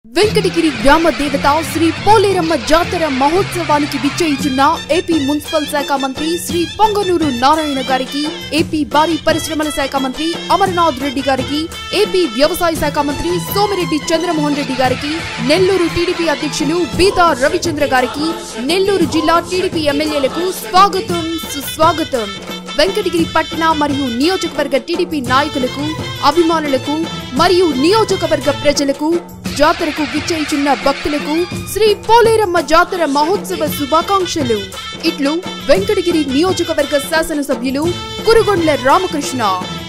వెంకటగిరి గ్రామ దేవత శ్రీ పోలేరమ్మ జాతర మహోత్సవానికి విచ్చేయిచున్న ఏపీ మున్సిపల్ శాఖ మంత్రి శ్రీ పొంగనూరు నారాయణ గారికి ఏపీ భారీ పరిశ్రమల శాఖ మంత్రి అమర్నాథ్ రెడ్డి గారికి ఏపీ వ్యవసాయ శాఖ మంత్రి సోమిరెడ్డి చంద్రమోహన్ రెడ్డి గారికి నెల్లూరు టీడీపీ అధ్యక్షులు బీదా రవిచంద్ర గారికి నెల్లూరు జిల్లా టీడీపీ ఎమ్మెల్యేలకు స్వాగతం సుస్వాగతం వెంకటగిరి పట్టణ మరియు నియోజకవర్గ టీడీపీ నాయకులకు అభిమానులకు మరియు నియోజకవర్గ ప్రజలకు జాతరకు విచ్చేయుచున్న భక్తులకు శ్రీ పోలేరమ్మ జాతర మహోత్సవ శుభాకాంక్షలు ఇట్లు వెంకటగిరి నియోజకవర్గ శాసనసభ్యులు కురుగొండ్ల రామకృష్ణ